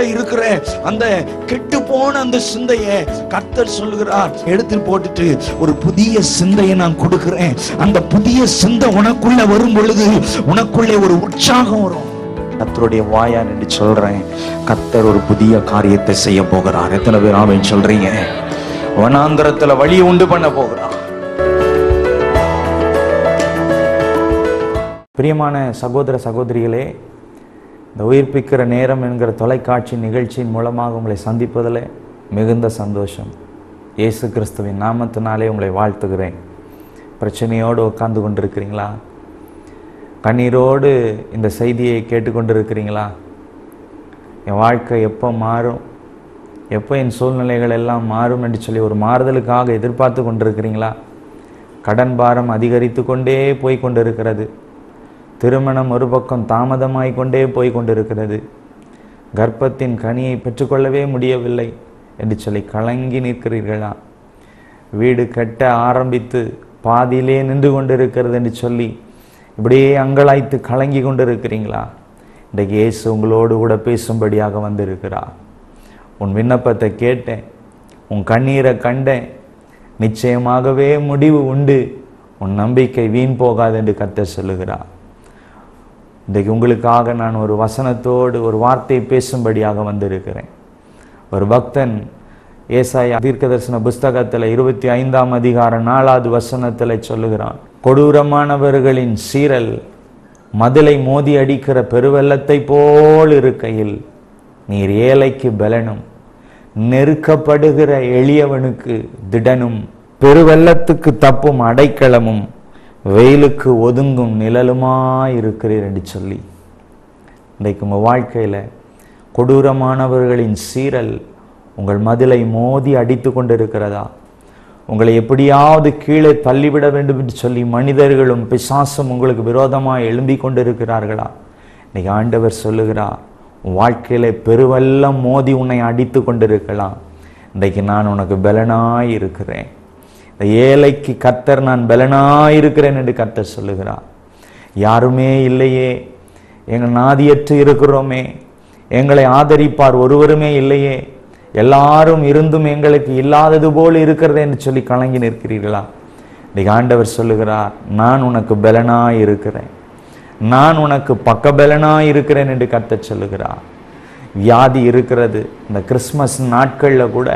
இருக்கிற அந்த கெட்டு போன அந்த சிந்தையை கர்த்தர் சொல்லுகிறார் எடுத்து போட்டுட்டு ஒரு புதிய சிந்தையை நான் கொடுக்கிறேன் அந்த புதிய சிந்தை உனக்குள்ள வரும் பொழுது உனக்குள்ளே ஒரு உற்சாகம் வரும் கர்த்தருடைய வாயா என்று சொல்றேன் கர்த்தர் ஒரு புதிய காரியத்தை செய்ய போகிறார் எத்தனை பேர் ஆமென் சொல்றீங்க வனாந்திரத்துல வழி உண்டு பண்ண போகிறார் பிரியமான சகோதர சகோதரிகளே இந்த உயிர்ப்பிக்கிற நேரம் என்கிற தொலைக்காட்சி நிகழ்ச்சியின் மூலமாக உங்களை சந்திப்பதில் மிகுந்த சந்தோஷம் இயேசு கிறிஸ்துவின் நாமத்தினாலே உங்களை வாழ்த்துகிறேன் பிரச்சனையோடு உட்கார்ந்து கொண்டிருக்கிறீங்களா கண்ணீரோடு இந்த செய்தியை கேட்டுக்கொண்டிருக்கிறீங்களா என் வாழ்க்கை எப்போ மாறும் எப்போ என் சூழ்நிலைகள் எல்லாம் மாறும் என்று சொல்லி ஒரு மாறுதலுக்காக எதிர்பார்த்து கொண்டிருக்கிறீங்களா கடன் பாரம் அதிகரித்து கொண்டே போய் கொண்டிருக்கிறது திருமணம் ஒரு பக்கம் தாமதமாய் கொண்டே போய் கொண்டிருக்கிறது கர்ப்பத்தின் கனியை பெற்றுக்கொள்ளவே முடியவில்லை என்று சொல்லி கலங்கி நிற்கிறீர்களா வீடு கட்ட ஆரம்பித்து பாதியிலே நின்று கொண்டிருக்கிறது என்று சொல்லி இப்படியே அங்கலாய்த்து கலங்கி கொண்டிருக்கிறீங்களா இன்றைக்கு இயேசு உங்களோடு கூட பேசும்படியாக வந்திருக்கிறார் உன் விண்ணப்பத்தை கேட்டேன் உன் கண்ணீரை கண்டேன் நிச்சயமாகவே முடிவு உண்டு உன் நம்பிக்கை வீண் போகாது என்று கர்த்தர் சொல்லுகிறார் இன்றைக்கு உங்களுக்காக நான் ஒரு வசனத்தோடு ஒரு வார்த்தையை பேசும்படியாக வந்திருக்கிறேன் ஒரு பக்தன் ஏசாயா தீர்க்கதரிசன புஸ்தகத்தில் இருபத்தி ஐந்தாம் அதிகார நாலாவது வசனத்தில் சொல்லுகிறான் கொடூரமானவர்களின் சீரல் மதிலை மோதி அடிக்கிற பெருவெள்ளத்தை போல் இருக்கையில் நீர் ஏழைக்கு பலனும் நெருக்கப்படுகிற எளியவனுக்கு திடனும் பெருவெள்ளத்துக்கு தப்பும் அடைக்கலமும் வெயிலுக்கு ஒதுங்கும் நிழலுமாயிருக்கிறீர் என்று சொல்லி இன்றைக்கு உங்கள் வாழ்க்கையில் கொடூரமானவர்களின் சீரல் உங்கள் மதிலை மோதி அடித்து கொண்டிருக்கிறதா உங்களை எப்படியாவது கீழே தள்ளிவிட வேண்டும் என்று சொல்லி மனிதர்களும் பிசாசும் உங்களுக்கு விரோதமாக எழும்பிக் கொண்டிருக்கிறார்களா இன்னைக்கு ஆண்டவர் சொல்லுகிறார் உன் வாழ்க்கையில பெருவெல்லாம் மோதி உன்னை அடித்து கொண்டிருக்கலாம் இன்றைக்கு நான் உனக்கு பலனாய் இருக்கிறேன் இந்த ஏழைக்கு கத்தர் நான் பலனாய் இருக்கிறேன் என்று கத்தர் சொல்லுகிறார் யாருமே இல்லையே எங்கள் நாதியற்று இருக்கிறோமே எங்களை ஆதரிப்பார் ஒருவருமே இல்லையே எல்லாரும் இருந்தும் எங்களுக்கு இல்லாதது போல் இருக்கிறது என்று சொல்லி கலங்கி நிற்கிறீர்களா இன்னைக்கு ஆண்டவர் சொல்லுகிறார் நான் உனக்கு பலனாய் இருக்கிறேன் நான் உனக்கு பக்கபலனாய் இருக்கிறேன் என்று கர்த்தர் சொல்லுகிறார் வியாதி இருக்கிறது இந்த கிறிஸ்மஸ் நாட்களில் கூட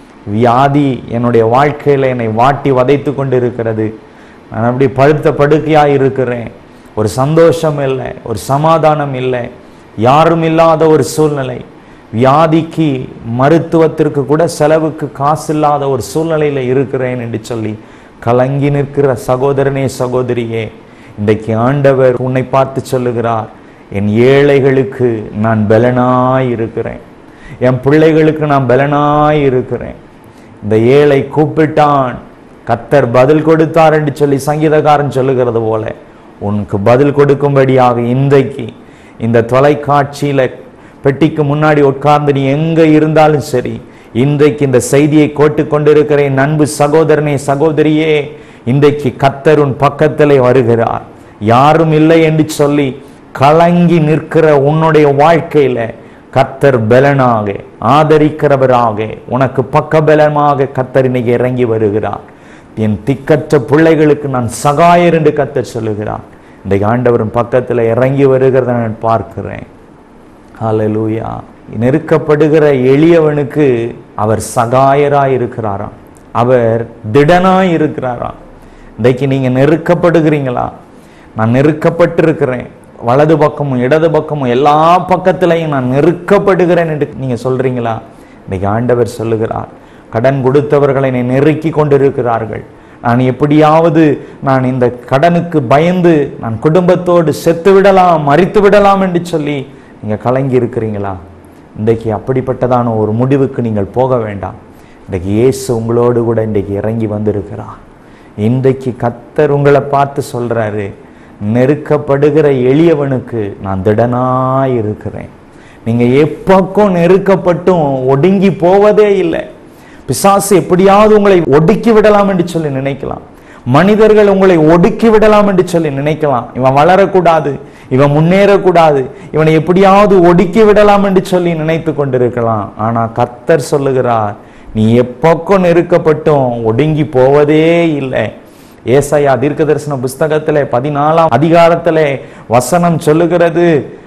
வியாதி என்னுடைய வாழ்க்கையில் என்னை வாட்டி வதைத்து கொண்டு இருக்கிறது நான் அப்படி படுத்த படுக்கையாக இருக்கிறேன் ஒரு சந்தோஷம் இல்லை ஒரு சமாதானம் இல்லை யாரும் இல்லாத ஒரு சூழ்நிலை வியாதிக்கு மருத்துவத்திற்கு கூட செலவுக்கு காசு இல்லாத ஒரு சூழ்நிலையில் இருக்கிறேன் என்று சொல்லி கலங்கி நிற்கிற சகோதரனே சகோதரியே இன்றைக்கு ஆண்டவர் உன்னை பார்த்து சொல்லுகிறார் என் ஏழைகளுக்கு நான் பலனாய் இருக்கிறேன் என் பிள்ளைகளுக்கு நான் பலனாய் இருக்கிறேன் இந்த ஏழை கூப்பிட்டான் கத்தர் பதில் கொடுத்தார் என்று சொல்லி சங்கீதக்காரன் சொல்லுகிறது போல உனக்கு பதில் கொடுக்கும்படியாக இன்றைக்கு இந்த தொலைக்காட்சியில பெட்டிக்கு முன்னாடி உட்கார்ந்து நீ எங்க இருந்தாலும் சரி இன்றைக்கு இந்த செய்தியை கோட்டு கொண்டிருக்கிற என் அன்பு சகோதரனே சகோதரியே இன்றைக்கு கத்தர் உன் பக்கத்திலே வருகிறார் யாரும் இல்லை என்று சொல்லி கலங்கி நிற்கிற உன்னுடைய வாழ்க்கையில கத்தர் பலனாக ஆதரிக்கிறவராக உனக்கு பக்கபலமாக கத்தர் இன்னைக்கு இறங்கி வருகிறார் என் திக்கற்ற பிள்ளைகளுக்கு நான் சகாயர் என்று கத்தர் சொல்லுகிறார் இன்றைக்கு ஆண்டவரின் பக்கத்தில் இறங்கி வருகிறத நான் பார்க்கிறேன் ஹalleluya நெருக்கப்படுகிற எளியவனுக்கு அவர் சகாயராய் இருக்கிறாராம் அவர் திடனாய் இருக்கிறாராம் இன்றைக்கு நீங்க நெருக்கப்படுகிறீங்களா நான் நெருக்கப்பட்டிருக்கிறேன் வலது பக்கமும் இடது பக்கமும் எல்லா பக்கத்திலையும் நான் நெருக்கப்படுகிறேன் என்று நீங்க சொல்றீங்களா இன்னைக்கு ஆண்டவர் சொல்லுகிறார் கடன் கொடுத்தவர்களை என்னை நெருக்கி கொண்டிருக்கிறார்கள் நான் எப்படியாவது நான் இந்த கடனுக்கு பயந்து நான் குடும்பத்தோடு செத்து விடலாம் மறித்து விடலாம் என்று சொல்லி நீங்க கலங்கி இருக்கிறீங்களா இன்றைக்கு அப்படிப்பட்டதான ஒரு முடிவுக்கு நீங்கள் போக வேண்டாம் இன்றைக்கு இயேசு உங்களோடு கூட இன்றைக்கு இறங்கி வந்திருக்கிறார் இன்றைக்கு கத்தர் உங்களை பார்த்து சொல்றாரு நெருக்கப்படுகிற எளியவனுக்கு நான் திடனாய் இருக்கிறேன் நீங்க எப்பக்கம் நெருக்கப்பட்டும் ஒடுங்கி போவதே இல்லை பிசாசு எப்படியாவது உங்களை ஒடுக்கி விடலாம் என்று சொல்லி நினைக்கலாம் மனிதர்கள் உங்களை ஒடுக்கி விடலாம் என்று சொல்லி நினைக்கலாம் இவன் வளரக்கூடாது இவன் முன்னேறக்கூடாது இவனை எப்படியாவது ஒடுக்கி விடலாம் என்று சொல்லி நினைத்து கொண்டிருக்கலாம் ஆனா கர்த்தர் சொல்லுகிறார் நீ எப்பக்கம் நெருக்கப்பட்டும் ஒடுங்கி போவதே இல்லை ஏசாயா தீர்க்க தரிசன புஸ்தகத்திலே பதினாலாம் அதிகாரத்திலே வசனம் சொல்லுகிறது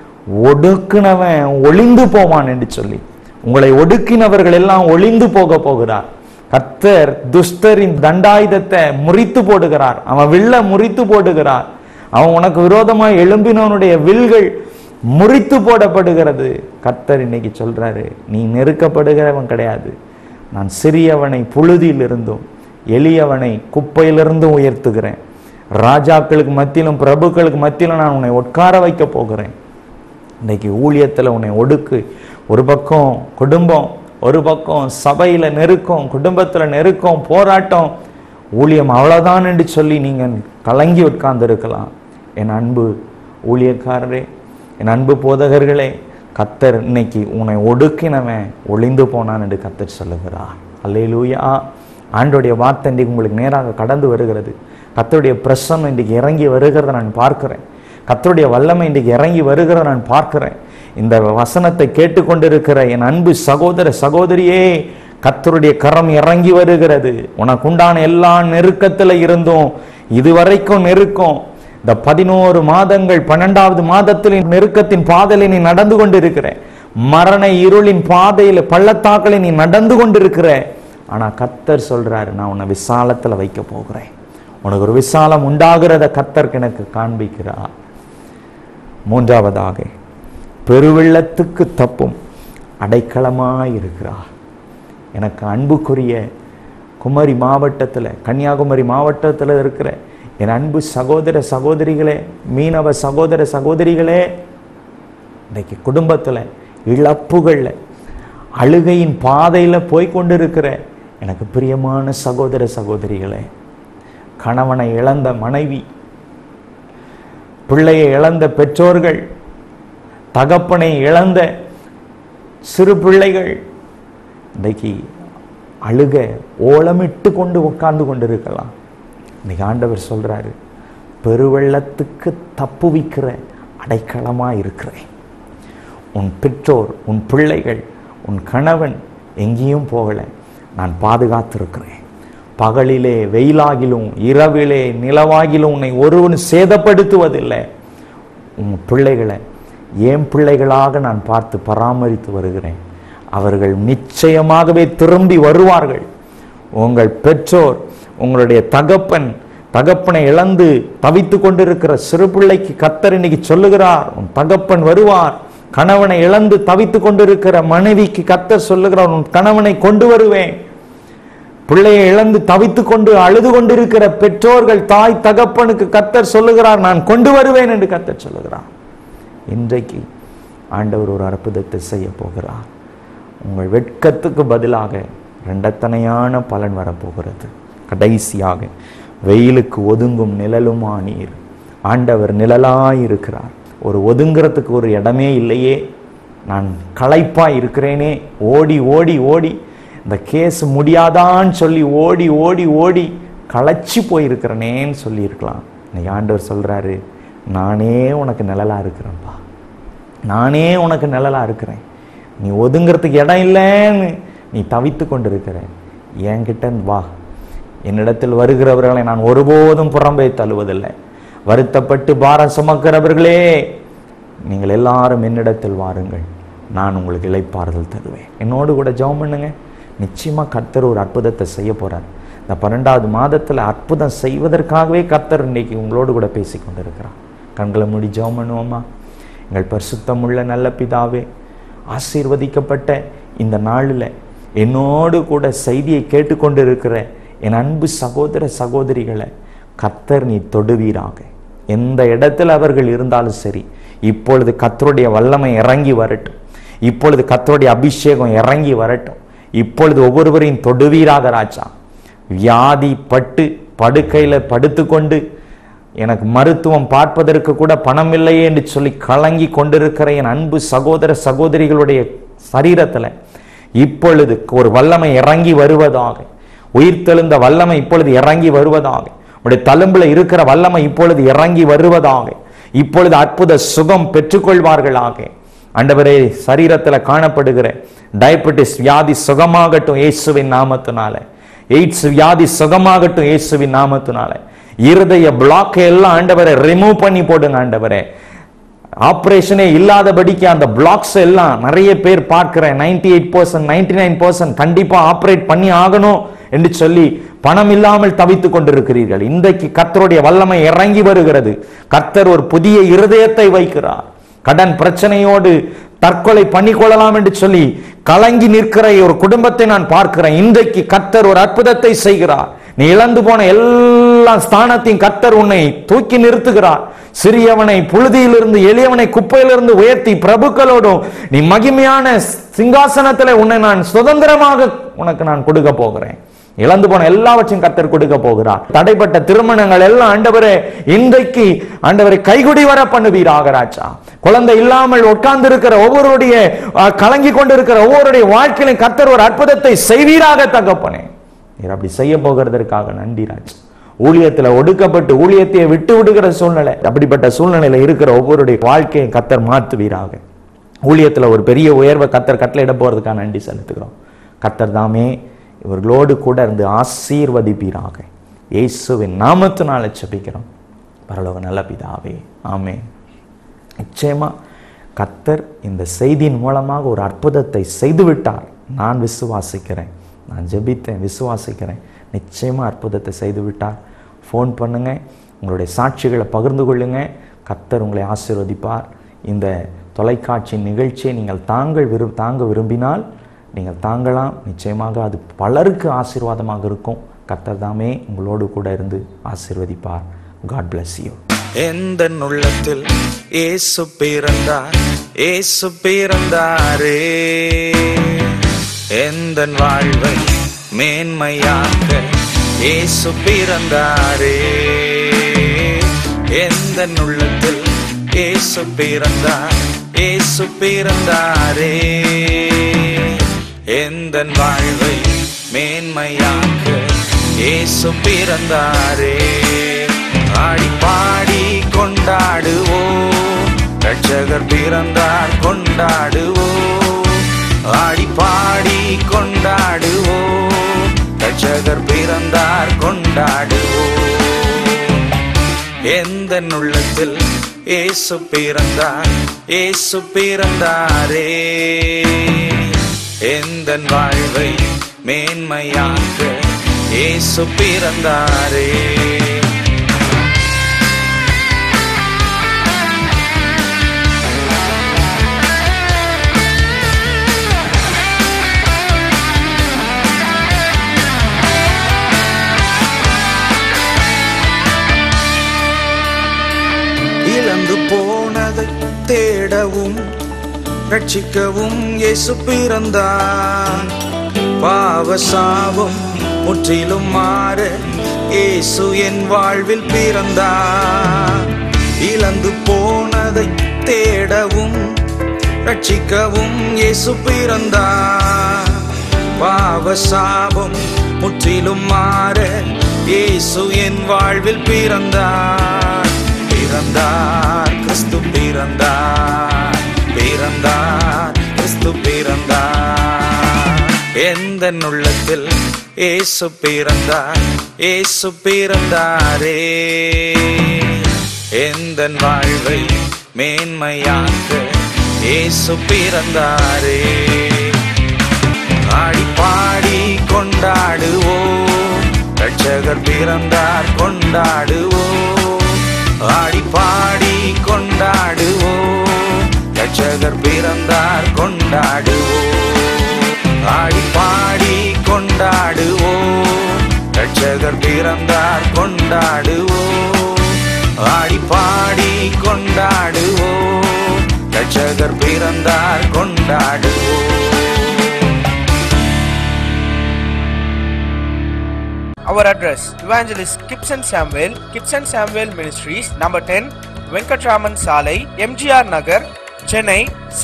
ஒடுக்குனவன் ஒளிந்து போவான் என்று சொல்லி உங்களை ஒடுக்கினவர்கள் எல்லாம் ஒளிந்து போக போகிறார் கர்த்தர் துஷ்டரின் தண்டாயுதத்தை முறித்து போடுகிறார் அவன் வில்ல முறித்து போடுகிறார் அவன் உனக்கு விரோதமாய் எழும்பினவனுடைய வில்கள் முறித்து போடப்படுகிறது கர்த்தர் இன்னைக்கு சொல்றாரு நீ நெருக்கப்படுகிறவன் கிடையாது நான் சிறியவனை புழுதியில் இருந்தும் எளியவனை குப்பையிலிருந்தும் உயர்த்துகிறேன் ராஜாக்களுக்கு மத்தியிலும் பிரபுக்களுக்கு மத்தியிலும் நான் உன்னை உட்கார வைக்க போகிறேன் இன்னைக்கு ஊழியத்தில் உன்னை ஒடுக்கு ஒரு பக்கம் குடும்பம் ஒரு பக்கம் சபையில் நெருக்கம் குடும்பத்தில் நெருக்கம் போராட்டம் ஊழியம் அவ்வளோதான் என்று சொல்லி நீங்கள் கலங்கி உட்கார்ந்து இருக்கலாம் என் அன்பு ஊழியக்காரரே என் அன்பு போதகர்களே கத்தர் இன்னைக்கு உன்னை ஒடுக்கினவன் ஒளிந்து போனான் என்று கத்தர் சொல்லுகிறார் அல்லேலூயா ஆண்டோடைய வார்த்தை இன்றைக்கு உங்களுக்கு நேராக கடந்து வருகிறது கத்தருடைய பிரசன்னம் இன்றைக்கு இறங்கி வருகிறத நான் பார்க்கிறேன் கத்தருடைய வல்லமை இன்றைக்கு இறங்கி வருகிறத நான் பார்க்கிறேன் இந்த வசனத்தை கேட்டுக்கொண்டிருக்கிற என் அன்பு சகோதர சகோதரியே கத்தருடைய கரம் இறங்கி வருகிறது உனக்கு உண்டான எல்லா நெருக்கத்தில் இருந்தும் இதுவரைக்கும் நெருக்கம் இந்த பதினோரு மாதங்கள் பன்னெண்டாவது மாதத்தில் நெருக்கத்தின் பாதையில நீ நடந்து கொண்டிருக்கிற மரண இருளின் பாதையில பள்ளத்தாக்களை நீ நடந்து கொண்டிருக்கிற ஆனா கத்தர் சொல்றாரு நான் உன்னை விசாலத்துல வைக்க போகிறேன் உனக்கு ஒரு விசாலம் உண்டாகிறத கத்தர் எனக்கு காண்பிக்கிறார் மூன்றாவதாக பெருவெள்ளத்துக்கு தப்பும் அடைக்கலமாய் இருக்கிறார் எனக்கு அன்புக்குரிய குமரி மாவட்டத்தில் கன்னியாகுமரி மாவட்டத்தில் இருக்கிற என் அன்பு சகோதர சகோதரிகளே மீனவ சகோதர சகோதரிகளே இன்னைக்கு குடும்பத்தில் இழப்புகளில் அழுகையின் பாதையில் போய் கொண்டிருக்கிற எனக்கு பிரியமான சகோதர சகோதரிகளே கணவனை இழந்த மனைவி பிள்ளையை இழந்த பெற்றோர்கள் தகப்பனை இழந்த சிறு பிள்ளைகள் இன்றைக்கு அழுக ஓலமிட்டு கொண்டு உட்கார்ந்து கொண்டிருக்கலாம் இன்னைக்கு ஆண்டவர் சொல்றாரு பெருவெள்ளத்துக்கு தப்புவிக்கிற அடைக்கலமா இருக்கிறேன் உன் பெற்றோர் உன் பிள்ளைகள் உன் கணவன் எங்கேயும் போகலை நான் பாதுகாத்திருக்கிறேன் பகலிலே வெயிலாகிலும் இரவிலே நிலவாகிலும் உன்னை ஒருவன் சேதப்படுத்துவதில்லை உன் பிள்ளைகளை என் பிள்ளைகளாக நான் பார்த்து பராமரித்து வருகிறேன் அவர்கள் நிச்சயமாகவே திரும்பி வருவார்கள் உங்கள் பெற்றோர் உங்களுடைய தகப்பன் தகப்பனை இழந்து தவித்து கொண்டிருக்கிற சிறு பிள்ளைக்கு கத்தர் இன்னைக்கு சொல்லுகிறார் உன் தகப்பன் வருவார் கணவனை இழந்து தவித்து கொண்டிருக்கிற மனைவிக்கு கத்தர் சொல்லுகிறார் உன் கணவனை கொண்டு வருவேன் பிள்ளையை இழந்து தவித்து கொண்டு அழுது கொண்டிருக்கிற பெற்றோர்கள் தாய் தகப்பனுக்கு கத்தர் சொல்லுகிறார் நான் கொண்டு வருவேன் என்று கத்தர் சொல்லுகிறார் இன்றைக்கு ஆண்டவர் ஒரு அற்புதத்தை செய்ய போகிறார் உங்கள் வெட்கத்துக்கு பதிலாக ரெண்டத்தனையான பலன் வரப்போகிறது கடைசியாக வெயிலுக்கு ஒதுங்கும் நிழலுமா நீர் ஆண்டவர் நிழலாய் இருக்கிறார் ஒரு ஒதுங்கிறதுக்கு ஒரு இடமே இல்லையே நான் களைப்பாய் இருக்கிறேனே ஓடி ஓடி ஓடி இந்த கேஸ் முடியாதான்னு சொல்லி ஓடி ஓடி ஓடி களைச்சி போயிருக்கிறனேன்னு சொல்லியிருக்கலாம் இன்னைக்கு ஆண்டவர் சொல்றாரு நானே உனக்கு நிழலா இருக்கிறேன்ப்பா நானே உனக்கு நிழலா இருக்கிறேன் நீ ஒதுங்கிறதுக்கு இடம் இல்லைன்னு நீ தவித்து கொண்டிருக்கிற என்கிட்ட வா என்னிடத்தில் வருகிறவர்களை நான் ஒருபோதும் புறம்பே தள்ளுவதில்லை வருத்தப்பட்டு பாரம் சுமக்கிறவர்களே நீங்கள் எல்லாரும் என்னிடத்தில் வாருங்கள் நான் உங்களுக்கு இளைப்பாறுதல் தருவேன் என்னோடு கூட ஜெபம் பண்ணுங்க நிச்சயமா கர்த்தர் ஒரு அற்புதத்தை செய்ய போறார் இந்த பன்னெண்டாவது மாதத்துல அற்புதம் செய்வதற்காகவே கர்த்தர் இன்னைக்கு உங்களோடு கூட பேசி கொண்டிருக்கிறார் கண்களை மூடி ஜெபம் பண்ணுவோமா எங்கள் பரிசுத்தமுள்ள நல்ல பிதாவே ஆசீர்வதிக்கப்பட்ட இந்த நாளில் என்னோடு கூட செய்தியை கேட்டுக்கொண்டிருக்கிற என் அன்பு சகோதர சகோதரிகளை கர்த்தர் நீ தொடுவீராக எந்த இடத்துல அவர்கள் இருந்தாலும் சரி இப்பொழுது கர்த்தருடைய வல்லமை இறங்கி வரட்டும் இப்பொழுது கர்த்தருடைய அபிஷேகம் இறங்கி வரட்டும் இப்பொழுது ஒவ்வொருவரையும் தொடுவீராக ராஜா வியாதி பட்டு படுக்கையில படுத்துக்கொண்டு எனக்கு மருத்துவம் பார்ப்பதற்கு கூட பணம் இல்லையே என்று சொல்லி கலங்கி கொண்டிருக்கிற என் அன்பு சகோதர சகோதரிகளுடைய சரீரத்துல இப்பொழுது ஒரு வல்லமை இறங்கி வருவதாக உயிர்த்தெழுந்த வல்லமை இப்பொழுது இறங்கி வருவதாக உடைய தழும்புல இருக்கிற வல்லமை இப்பொழுது இறங்கி வருவதாக இப்பொழுது அற்புத சுகம் பெற்றுக்கொள்வார்களாக ஆண்டவரே சரீரத்துல காணப்படுகிற டயபெட்டிஸ் வியாதி சுகமாகட்டும் இயேசுவின் நாமத்தினால எய்ட்ஸ் வியாதி சுகமாகட்டும் இயேசுவின் நாமத்தினால இருதய பிளாக் எல்லாம் ஆண்டவரை ரிமூவ் பண்ணி போடுங்க ஆண்டவரே ஆப்ரேஷனே இல்லாதபடிக்கு அந்த பிளாக்ஸ் எல்லாம் நிறைய பேர் பார்க்கிறேன் ninety eight percent ninety nine percent கண்டிப்பா ஆப்ரேட் பண்ணி ஆகணும் என்று சொல்லி பணம் இல்லாமல் தவித்துக் கொண்டிருக்கிறீர்கள் இன்றைக்கு கர்த்தருடைய வல்லமை இறங்கி வருகிறது கர்த்தர் ஒரு புதிய இருதயத்தை வைக்கிறார் கடன் பிரச்சனையோடு தற்கொலை பண்ணிக்கொள்ளலாம் என்று சொல்லி கலங்கி நிற்கிற ஒரு குடும்பத்தை நான் பார்க்கிறேன் இன்றைக்கு கர்த்தர் ஒரு அற்புதத்தை செய்கிறார் நீ இழந்து போன எல்லா ஸ்தானத்தையும் கர்த்தர் உன்னை தூக்கி நிறுத்துகிறார் சிறியவனை புழுதியிலிருந்து எளியவனை குப்பையிலிருந்து உயர்த்தி பிரபுக்களோடும் நீ மகிமையான சிங்காசனத்தில் உன்னை நான் சுதந்திரமாக உனக்கு நான் கொடுக்க போகிறேன் இழந்து போன எல்லாவற்றையும் கர்த்தர் கொடுக்க போகிறார் தடைப்பட்ட திருமணங்கள் எல்லாம் ஆண்டவரே இன்றைக்கு ஆண்டவரை கைகுடி வர பண்ணுவீராக ராஜா குழந்தை இல்லாமல் உட்கார்ந்து இருக்கிற ஒவ்வொருடைய அஹ், கலங்கி கொண்டிருக்கிற ஒவ்வொருடைய வாழ்க்கையிலும் கர்த்தர் ஒரு அற்புதத்தை செய்வீராக தகப்பனே நீர் அப்படி செய்ய போகிறதற்காக நன்றி ராஜா ஊழியத்துல ஒடுக்கப்பட்டு ஊழியத்தை விட்டு விடுகிற சூழ்நிலை அப்படிப்பட்ட சூழ்நிலையில இருக்கிற ஒவ்வொருடைய வாழ்க்கையை கத்தர் மாற்றுவீராக ஊழியத்துல ஒரு பெரிய உயர்வை கத்தர் கட்டளையிட போறதுக்காக நன்றி செலுத்துகிறோம் கத்தர் தாமே இவர்களோடு கூட இருந்து ஆசீர்வதிப்பீராக இயேசுவின் நாமத்தினால செபிக்கிறோம் பரலோக நல்ல பிதாவே ஆமென் நிச்சயமா கத்தர் இந்த செய்தியின் மூலமாக ஒரு அற்புதத்தை செய்துவிட்டார் நான் விசுவாசிக்கிறேன் நான் ஜெபித்தேன் விசுவாசிக்கிறேன் நிச்சயமா அற்புதத்தை செய்து விட்டார் ஃபோன் பண்ணுங்க உங்களுடைய சாட்சிகளை பகிர்ந்து கொள்ளுங்க கத்தர் உங்களை ஆசீர்வதிப்பார் இந்த தொலைக்காட்சி நிகழ்ச்சியை நீங்கள் தாங்கள் விரு தாங்க விரும்பினால் நீங்கள் தாங்கலாம் நிச்சயமாக அது பலருக்கு ஆசீர்வாதமாக இருக்கும் கத்தர் தாமே உங்களோடு கூட இருந்து ஆசீர்வதிப்பார் காட் bless you எந்த உள்ளத்தில் இயேசு பிறந்தார் இயேசு பிறந்தாரே எந்த வாழ்வை மேன்மையாக்க இயேசு பிறந்தாரே எந்த உள்ளத்தில் இயேசு பிறந்தார் இயேசு பிறந்தாரே எந்த வாழ்வை மேன்மையாக்க இயேசு பிறந்தாரே ஆடி பாடி கொண்டாடுவோம் ரட்சகர் பிறந்தார் கொண்டாடுவோம் ஆடி பாடி கொண்டாடுவோம் ரட்சகர் பிறந்தார் கொண்டாடுவோம் எந்த உள்ளத்தில் இயேசு பிறந்தார் இயேசு பிறந்தாரே எந்த வாழ்வை மேன்மையாக்க இயேசு பிறந்தாரே இழந்து போனதை தேடவும் ரட்சிக்கவும் இயேசு பிறந்தார் பாவ சாபம் முற்றிலும் மாற இயேசு என் வாழ்வில் பிறந்தார் இழந்து போனதை தேடவும் ரட்சிக்கவும் இயேசு பிறந்தார் பாவ சாபம் முற்றிலும் மாற இயேசு என் வாழ்வில் பிறந்தார் பிறந்தார் கிறிஸ்து பிறந்தார் பிறந்தார் கிறிஸ்து பிறந்தார் எந்த உள்ளத்தில் இயேசு பிறந்தார் இயேசு பிறந்தாரே எந்த வாழ்வை மேன்மையாக்க இயேசு பிறந்தாரே ஆடி பாடி கொண்டாடுவோம் ரட்சகர் பிறந்தார் கொண்டாடுவோம் ஆடி பாடி கொண்டாடுவோம் ரட்சகர் பிறந்தார் கொண்டாடுவோம் ஆடி பாடி கொண்டாடுவோம் ரட்சகர் பிறந்தார் கொண்டாடுவோம் ஆடி பாடி கொண்டாடுவோம் ரட்சகர் பிறந்தார் கொண்டாடுவோம் Our address Evangelist Gibson Samuel, Gibson Samuel Ministries, number 10, Venkatraman Salai, MGR Nagar, Chennai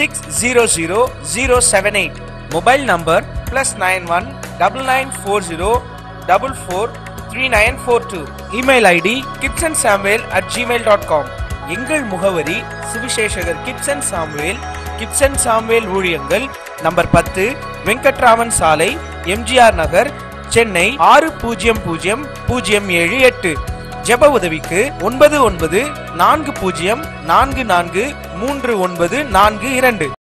600078. Mobile number plus 91 9940 44 3942. Email ID gibsonsamuel at gmail.com. எங்கள் முகவரி சுவிசேஷகர் கிப்சன் சாமுவேல் கிப்சன் சாமுவேல் ஊழியங்கள் நம்பர் பத்து வெங்கட்ராமன் சாலை எம்ஜிஆர் நகர் சென்னை ஆறு பூஜ்ஜியம் பூஜ்ஜியம் பூஜ்ஜியம் ஏழு எட்டு ஜெப உதவிக்கு ஒன்பது ஒன்பது நான்கு பூஜ்ஜியம் நான்கு நான்கு மூன்று ஒன்பது நான்கு இரண்டு